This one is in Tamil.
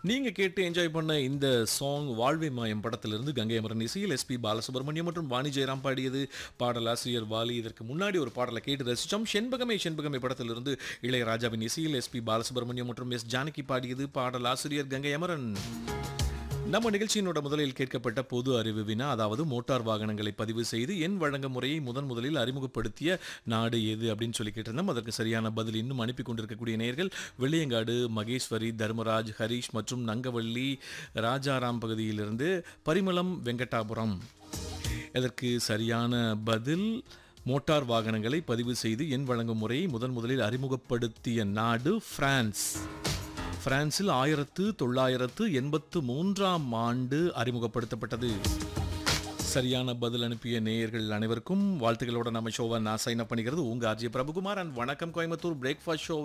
நீங்க கேட்டு என்ஜாய் பண்ண இந்த சாங் வாழ்வை மாயம் படத்திலிருந்து கங்கை அமரன் இசையில் எஸ்பி பாலசுப்ரமணியம் மற்றும் வாணி ஜெயராம் பாடியது பாடலாசிரியர் வாலி இதற்கு முன்னாடி ஒரு பாடலை கேட்டு ரசிச்சோம் செண்பகமே செண்பகமே படத்திலிருந்து இளையராஜாவின் இசையில் எஸ்பி பாலசுப்ரமணியம் மற்றும் எஸ் ஜானகி பாடியது பாடலாசிரியர் கங்கை அமரன் நம்ம நிகழ்ச்சியினோட முதலில் கேட்கப்பட்ட பொது அறிவு வினா அதாவது மோட்டார் வாகனங்களை பதிவு செய்து எண் வழங்க முறையை முதன் முதலில் அறிமுகப்படுத்திய நாடு எது அப்படின்னு சொல்லி கேட்டிருந்தோம் அதற்கு சரியான பதில் இன்னும் அனுப்பி கொண்டிருக்கக்கூடிய நேயர்கள் வெள்ளியங்காடு மகேஸ்வரி தர்மராஜ் ஹரீஷ் மற்றும் நங்கவள்ளி ராஜாராம் பகுதியிலிருந்து பரிமளம் வெங்கடாபுரம் இதற்கு சரியான பதில் மோட்டார் வாகனங்களை பதிவு செய்து எண் வழங்கும் முறையை முதன் முதலில் அறிமுகப்படுத்திய நாடு பிரான்ஸ் பிரான்சில் ஆயிரத்து தொள்ளாயிரத்து எண்பத்து மூன்றாம் ஆண்டு அறிமுகப்படுத்தப்பட்டது சரியான பதில் அனுப்பிய நேயர்கள் அனைவருக்கும் வாழ்த்துக்களோட நம்ம ஷோவை நான் சைன் அப் பண்ணிக்கிறது உங்க ஆர்ஜி பிரபுகுமார் அண்ட் வணக்கம் கோயம்புத்தூர் பிரேக்ஃபாஸ்ட் ஷோ